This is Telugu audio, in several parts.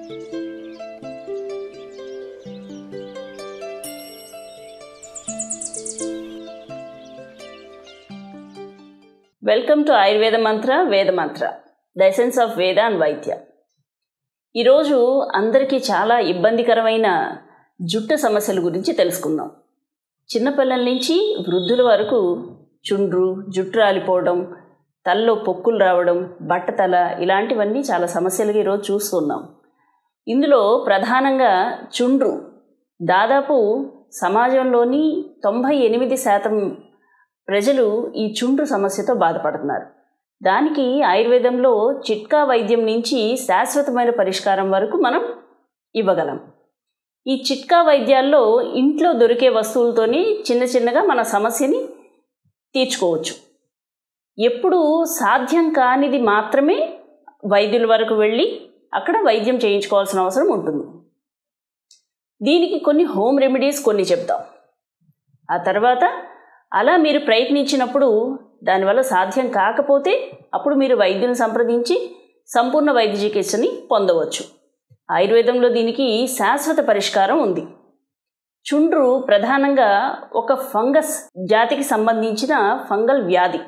welcome to Ayurveda Mantra Veda Mantra the essence of Veda and Vaidya ఈరోజు అందరికీ చాలా ఇబ్బందికరమైన జుట్టు సమస్యల గురించి తెలుసుకుందాం చిన్నపిల్లల నుంచి వృద్ధుల వరకు చుండ్రు జుట్టు రాలిపోవడం తలలో పొక్కులు రావడం బట్టతల ఇలాంటివన్నీ చాలా సమస్యలుగా ఈరోజు చూస్తున్నాం ఇందులో ప్రధానంగా చుండ్రు దాదాపు సమాజంలోని తొంభై ఎనిమిది శాతం ప్రజలు ఈ చుండ్రు సమస్యతో బాధపడుతున్నారు దానికి ఆయుర్వేదంలో చిట్కా వైద్యం నుంచి శాశ్వతమైన పరిష్కారం వరకు మనం ఇవ్వగలం ఈ చిట్కా వైద్యాల్లో ఇంట్లో దొరికే వస్తువులతోని చిన్న చిన్నగా మన సమస్యని తీర్చుకోవచ్చు ఎప్పుడు సాధ్యం కానిది మాత్రమే వైద్యుల వరకు వెళ్ళి అక్కడ వైద్యం చేయించుకోవాల్సిన అవసరం ఉంటుంది దీనికి కొన్ని హోమ్ రెమెడీస్ కొన్ని చెప్తాం ఆ తర్వాత అలా మీరు ప్రయత్నించినప్పుడు దానివల్ల సాధ్యం కాకపోతే అప్పుడు మీరు వైద్యుని సంప్రదించి సంపూర్ణ వైద్య చికిత్సని పొందవచ్చు ఆయుర్వేదంలో దీనికి శాశ్వత పరిష్కారం ఉంది చుండ్రు ప్రధానంగా ఒక ఫంగస్ జాతికి సంబంధించిన ఫంగల్ వ్యాధి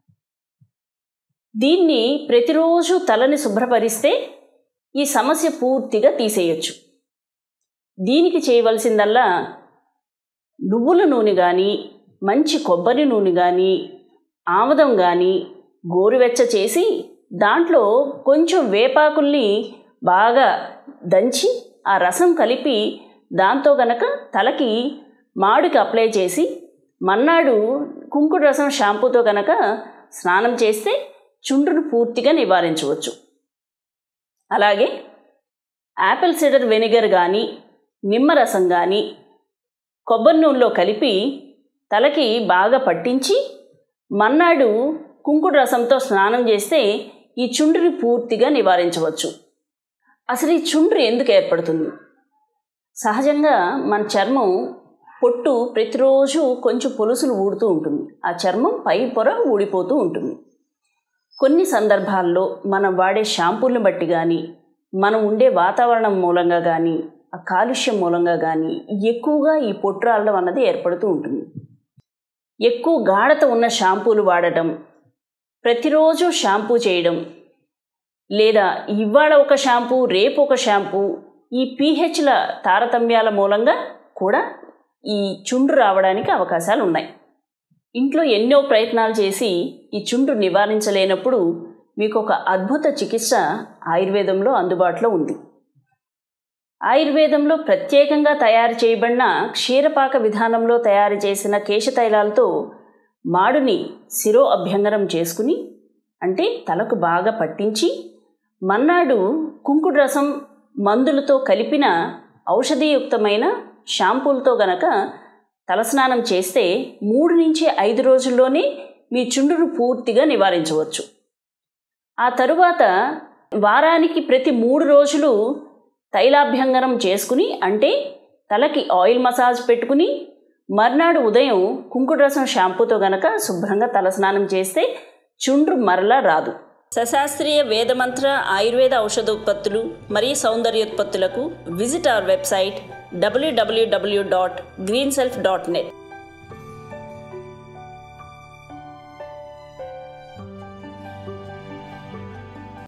దీన్ని ప్రతిరోజు తలని శుభ్రపరిస్తే ఈ సమస్య పూర్తిగా తీసేయచ్చు దీనికి చేయవలసిందల్లా నువ్వుల నూనె కానీ మంచి కొబ్బరి నూనె కానీ ఆముదం కానీ గోరువెచ్చ చేసి దాంట్లో కొంచెం వేపాకుల్ని బాగా దంచి ఆ రసం కలిపి దాంతో గనక తలకి మాడుకి అప్లై చేసి మన్నాడు కుంకుడు రసం షాంపూతో గనక స్నానం చేస్తే చుండ్రును పూర్తిగా నివారించవచ్చు అలాగే యాపిల్ సిడర్ వెనిగర్ కానీ నిమ్మరసం కానీ కొబ్బరి నూనెలో కలిపి తలకి బాగా పట్టించి మన్నాడు కుంకుడు రసంతో స్నానం చేస్తే ఈ చుండ్రుని పూర్తిగా నివారించవచ్చు అసలు ఈ చుండ్రు ఎందుకు ఏర్పడుతుంది సహజంగా మన చర్మం పొట్టు ప్రతిరోజు కొంచెం పొలుసులు ఊడుతూ ఉంటుంది ఆ చర్మం పై పొర ఊడిపోతూ ఉంటుంది కొన్ని సందర్భాల్లో మనం వాడే షాంపూలను బట్టి కానీ మనం ఉండే వాతావరణం మూలంగా కానీ ఆ కాలుష్యం మూలంగా కానీ ఎక్కువగా ఈ పొట్టు రాలడం అన్నది ఏర్పడుతూ ఉంటుంది ఎక్కువ గాఢత ఉన్న షాంపూలు వాడటం ప్రతిరోజు షాంపూ చేయడం లేదా ఇవాళ ఒక షాంపూ రేపు ఒక షాంపూ ఈ పీహెచ్ల తారతమ్యాల మూలంగా కూడా ఈ చుండ్రు రావడానికి అవకాశాలు ఉన్నాయి ఇంట్లో ఎన్నో ప్రయత్నాలు చేసి ఈ చుండ్రు నివారించలేనప్పుడు మీకు ఒక అద్భుత చికిత్స ఆయుర్వేదంలో అందుబాటులో ఉంది ఆయుర్వేదంలో ప్రత్యేకంగా తయారు చేయబడిన క్షీరపాక విధానంలో తయారు చేసిన కేశతైలాలతో మాడుని శిరో అభ్యంగనం చేసుకుని అంటే తలకు బాగా పట్టించి మన్నాడు కుంకుడు రసం మందులతో కలిపిన ఔషధీయుక్తమైన షాంపూలతో గనక తలస్నానం చేస్తే మూడు నుంచి ఐదు రోజుల్లోనే మీ చుండును పూర్తిగా నివారించవచ్చు ఆ తరువాత వారానికి ప్రతి మూడు రోజులు తైలాభ్యంగనం చేసుకుని అంటే తలకి ఆయిల్ మసాజ్ పెట్టుకుని మర్నాడు ఉదయం కుంకుడు రసం షాంపూతో గనక శుభ్రంగా తలస్నానం చేస్తే చుండ్రు మరలా రాదు సశాస్త్రీయ వేదమంత్ర ఆయుర్వేద ఔషధోత్పత్తులు మరియు సౌందర్యోత్పత్తులకు visit our website W W W dot green self dot net